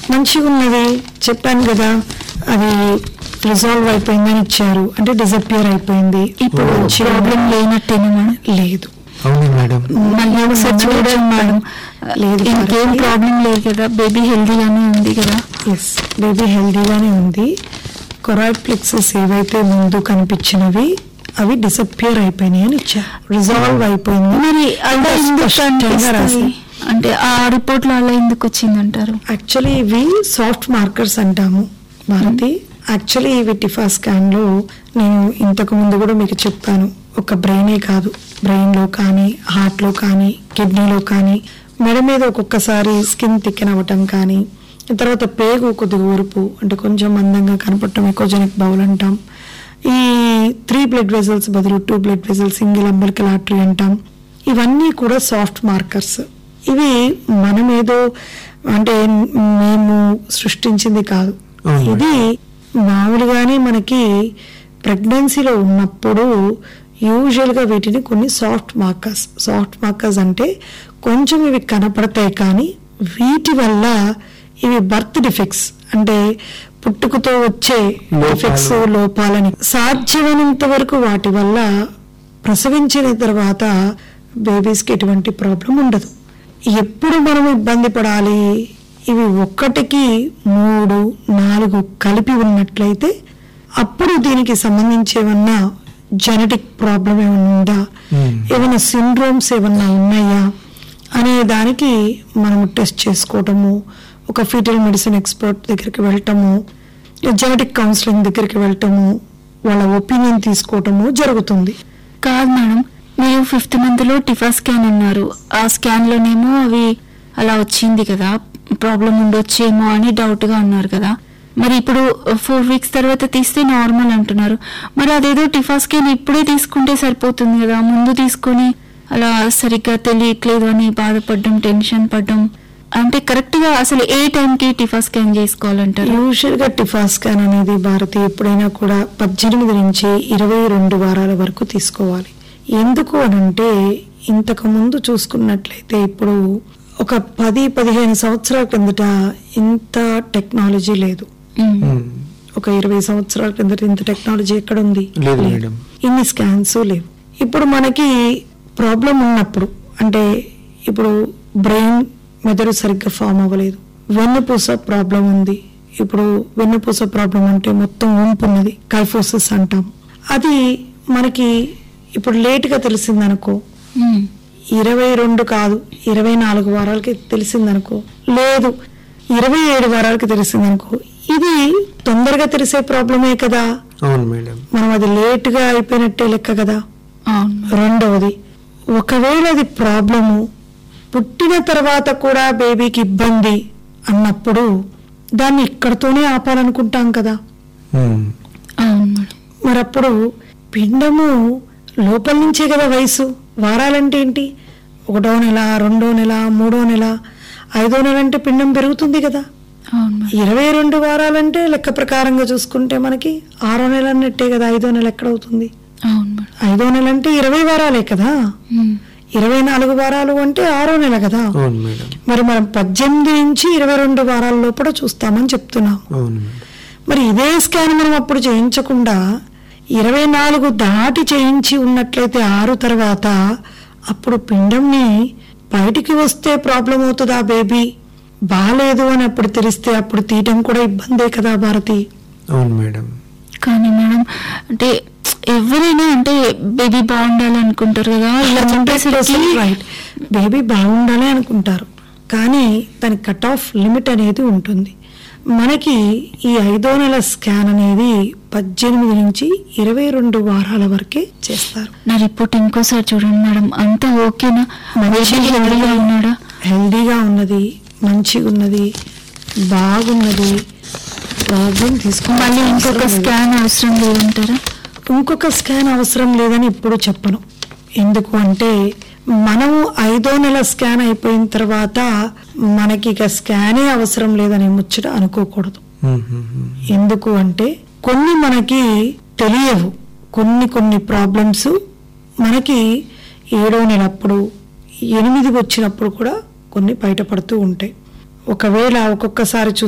మంచిగా ఉన్నది చెప్పాను కదా అది రిజాల్వ్ అయిపోయిందని ఇచ్చారు అంటే డిసపియర్ అయిపోయింది ఇప్పుడు మంచిగా ప్రాబ్లం లేనట్టేనా మేడం లేదు అవును మేడం మళ్ళీ ఒకసారి చూడండి మేడం లేదు ఇంకేం భారతి. ప్రాబ్లం లేదు కదా బేబీ హెల్దీగానే ఉంది కదా ఎస్ బేబీ హెల్దీగానే ఉంది కొరాయిడ్ ప్లెక్సెస్ ఏవైతే ముందు కనిపించినవి అవి డిసపియర్ అయిపోయినాయి అని ఇచ్చారు రిజాల్వ్ అయిపోయింది మరి అలా ఇంకా ఎందుకు స్పష్టంగా కనిపిస్తాయి? రాశారు. అంటే ఆ రిపోర్ట్ లో అలా ఎందుకు వచ్చింది అంటారు యాక్చువల్లీ ఇవి సాఫ్ట్ మార్కర్స్ అంటాము భారతి యాక్చువల్లీ ఇవి టిఫా స్కాన్ లో నేను ఇంతకు ముందు కూడా మీకు చెప్పాను ఒక బ్రెయినే కాదు బ్రెయిన్ లో కానీ హార్ట్ లో కానీ కిడ్నీలో కానీ మెడ మీద ఒక్కొక్కసారి స్కిన్ థిక్కెన్ అవ్వటం కానీ తర్వాత పేగు కొద్దిగా ఊరుపు అంటే కొంచెం అందంగా కనపడటం ఎకోజెనిక్ బౌల్ అంటాం ఈ త్రీ బ్లడ్ వెజల్స్ బదులు two blood vessels single umbilical artery అంటాం ఇవన్నీ కూడా సాఫ్ట్ మార్కర్స్ ఇవి మనమేదో అంటే మేము సృష్టించింది కాదు అవును. ఇది మామూలుగానే మనకి ప్రెగ్నెన్సీలో ఉన్నప్పుడు యూజువల్గా వీటిని కొన్ని సాఫ్ట్ మార్కర్స్ సాఫ్ట్ మార్కర్స్ అంటే కొంచెం ఇవి కనపడతాయి కానీ వీటి వల్ల ఇవి బర్త్ డిఫెక్ట్స్ అంటే పుట్టుకతో వచ్చే లోపాలు. డిఫెక్ట్స్ లోపాలని సాధ్యమైనంత వరకు వాటి వల్ల ప్రసవించిన తర్వాత బేబీస్కి ఎటువంటి ప్రాబ్లం ఉండదు ఎప్పుడు మనం ఇబ్బంది పడాలి ఇవి ఒక్కటికి మూడు నాలుగు కలిపి ఉన్నట్లయితే అప్పుడు దీనికి సంబంధించి ఏమన్నా జెనెటిక్ ప్రాబ్లం ఏమైనా ఉందా Hmm. ఏమైనా సిండ్రోమ్స్ ఏమన్నా ఉన్నాయా అనే దానికి మనము టెస్ట్ చేసుకోవటము ఒక ఫీటల్ మెడిసిన్ ఎక్స్పర్ట్ దగ్గరికి వెళ్ళటము జెనెటిక్ కౌన్సిలింగ్ దగ్గరికి వెళ్ళటము వాళ్ళ ఒపీనియన్ తీసుకోవటము జరుగుతుంది కాదు మేడం మీరు ఫిఫ్త్ మంత్ లో టిఫా స్కాన్ అన్నారు ఆ స్కాన్ లోనేమో అవి అలా వచ్చింది కదా ప్రాబ్లం ఉండొచ్చేమో అని డౌట్ గా ఉన్నారు కదా మరి ఇప్పుడు ఫోర్ వీక్స్ తర్వాత తీస్తే నార్మల్ అంటున్నారు మరి అదేదో టిఫా స్కాన్ ఇప్పుడే తీసుకుంటే సరిపోతుంది కదా ముందు తీసుకొని అలా సరిగ్గా తెలియట్లేదు అని బాధపడడం టెన్షన్ పడడం అంటే కరెక్ట్ గా అసలు ఏ టైం కి టిఫా స్కాన్ చేసుకోవాలంటారు యూజువల్ గా టిఫా స్కాన్ అనేది భారతి ఎప్పుడైనా కూడా పద్దెనిమిది నుంచి ఇరవై రెండు వారాల వరకు తీసుకోవాలి ఎందుకు అనంటే ఇంతకు ముందు చూసుకున్నట్లయితే ఇప్పుడు ఒక పది పదిహేను సంవత్సరాల కిందట ఇంత టెక్నాలజీ లేదు ఉమ్. ఉమ్. ఒక ఇరవై సంవత్సరాల కిందట ఇంత టెక్నాలజీ ఎక్కడ ఉంది లేదు మేడం. ఇన్ని స్కాన్స్ లేవు ఇప్పుడు మనకి ప్రాబ్లం ఉన్నప్పుడు అంటే ఇప్పుడు బ్రెయిన్ మెదడు సరిగ్గా ఫామ్ అవ్వలేదు వెన్నుపూస ప్రాబ్లం ఉంది ఇప్పుడు వెన్నుపూస ప్రాబ్లం అంటే మొత్తం ఊంపు ఉన్నది కైఫోసిస్ అంటాం అది మనకి ఇప్పుడు లేట్గా తెలిసిందనుకో ఉమ్. ఇరవై రెండు కాదు ఇరవై నాలుగు వారాలకి తెలిసిందనుకో లేదు ఇరవై ఏడు వారాలకి తెలిసిందనుకో ఇది తొందరగా తెలిసే ప్రాబ్లమే కదా అవును మేడం మనం అది లేటుగా అయిపోయినట్టే లెక్క కదా అవును మేడం. రెండవది ఒకవేళ అది ప్రాబ్లము పుట్టిన తర్వాత కూడా బేబీకి ఇబ్బంది అన్నప్పుడు దాన్ని ఇక్కడతోనే ఆపాలనుకుంటాం కదా ఉమ్. అవును మేడం మరి అప్పుడు పిండము లోపల నుంచే కదా వయసు వారాలంటే ఏంటి ఒకటో నెల రెండో నెల మూడో నెల ఐదో నెల అంటే పిండం పెరుగుతుంది కదా అవును మేడం ఇరవై రెండు వారాలంటే లెక్క ప్రకారంగా చూసుకుంటే మనకి ఆరో నెల అన్నట్టే కదా ఐదో నెల ఎక్కడవుతుంది అవును మేడం ఐదో నెల అంటే ఇరవై వారాలే కదా ఉమ్. ఇరవై నాలుగు వారాలు అంటే ఆరో నెల కదా అవును మేడం మరి మనం పద్దెనిమిది నుంచి ఇరవై రెండు వారాల లోపల చూస్తామని చెప్తున్నాం అవును మేడం మరి ఇదే స్కాన్ మనం అప్పుడు చేయించకుండా ఇరవై నాలుగు దాటి చేయించి ఉన్నట్లయితే ఆరు తర్వాత అప్పుడు పిండంని బయటికి వస్తే ప్రాబ్లం అవుతుందా బేబీ బాగాలేదు అని అప్పుడు తెలిస్తే అప్పుడు తీయటం కూడా ఇబ్బందే కదా భారతి అవును మేడం కానీ మేడం అంటే ఎవరైనా అంటే బేబీ బాగుండాలి అనుకుంటారు కదా ఇలా చెప్పేసరికి రైట్ బేబీ బాగుండాలి అనుకుంటారు కానీ దాని కట్ ఆఫ్ లిమిట్ అనేది ఉంటుంది మనకి ఈ ఐదో నెల స్కాన్ అనేది పద్దెనిమిది నుంచి ఇరవై రెండు వారాల వరకే చేస్తారు నా రిపోర్ట్ ఇంకోసారి చూడండి మేడం అంతా ఓకేనా బేబీ హెల్దీగా ఉన్నాడా హెల్దీగా ఉన్నది మంచిగా ఉన్నది బాగున్నది ప్రాబ్లం తీసుకోవాలి మళ్ళీ ఇంకొక స్కాన్ అవసరం లేదంటారా ఇంకొక స్కాన్ అవసరం లేదని ఇప్పుడు చెప్పను ఎందుకు అంటే మనం ఐదో నెల స్కాన్ అయిపోయిన తర్వాత మనకి ఇక స్కానే అవసరం లేదని ముచ్చట అనుకోకూడదు ఉమ్, ఉమ్, ఉమ్. ఎందుకు అంటే కొన్ని మనకి తెలియవు కొన్ని కొన్ని ప్రాబ్లమ్స్ మనకి ఏడో నెలప్పుడు ఎనిమిది వచ్చినప్పుడు కూడా కొన్ని బయటపడుతూ ఉంటాయి ఒకవేళ ఒక్కొక్కసారి చూ